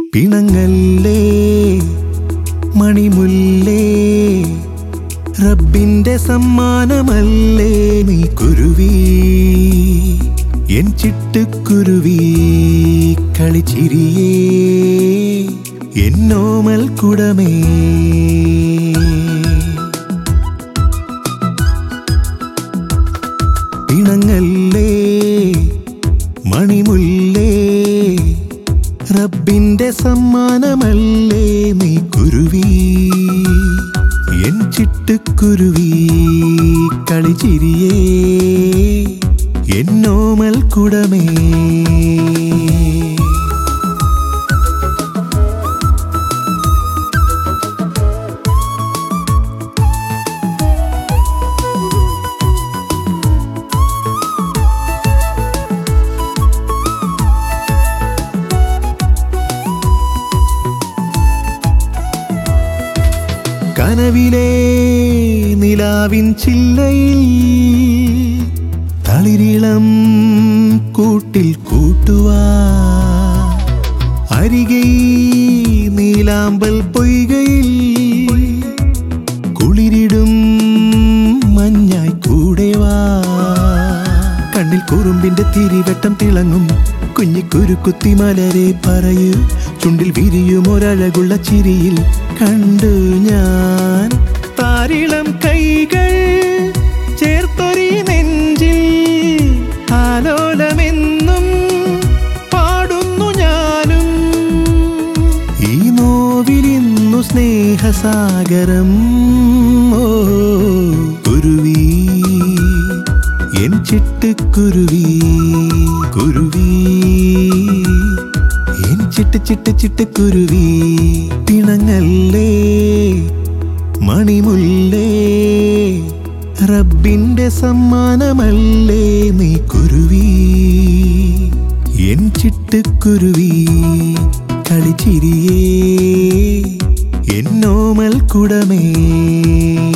പിണങ്ങല്ലേ മണിമുല്ലേ റബ്ബിന്റെ സമ്മാനമല്ലേ നീ കുരുവി എൻ ചിട്ടുക്കുരുവി കളിച്ചിരിയേ എന്നോമൽ കുടമേ പിണങ്ങല്ലേ മണിമുല്ലേ റബ്ബിന്റെ സമ്മാനമല്ലേ നീ കുരുവി എൻ ചിട്ടുക്കുരുവി കളിച്ചിരിയേ എന്നോമൽ കുടമേ കനവിലെ നിലാവിൻ ചില്ലയിൽ തളിരിളം കൂട്ടിൽ കൂട്ടുവാ അരികെ നീലാമ്പൽ പൊയ്കയിൽ കുളിരിടും മഞ്ഞായി കൂടെ വാ കണ്ണിൽ കുറുമ്പിന്റെ തിരിവട്ടം തിളങ്ങും കുഞ്ഞിക്കുരുക്കുത്തി മലരെ പറയൂ ചുണ്ടിൽ വിരിയും ഒരഴകുള്ള ചിരിയിൽ കണ്ടു ഞാൻ താരിളം കൈകൾ ചേർത്തൊരി നെഞ്ചിൽ ആലോലമെന്നും പാടുന്നു ഞാനും ഈ നോവിലിന്നു സ്നേഹസാഗരം ഓ കുരുവി എൻ ചിട്ടുക്കുരുവി കുരുവി എൻ ചിട്ട് ചിട്ട് ചിട്ട് കുരുവി പിണങ്ങല്ലേ മണിമുല്ലേ റബ്ബിന്റെ സമ്മാനമല്ലേ നീ കുരുവി എൻ ചിട്ടുക്കുരുവി കളിച്ചിരിയേ എന്നോമൽ കുടമേ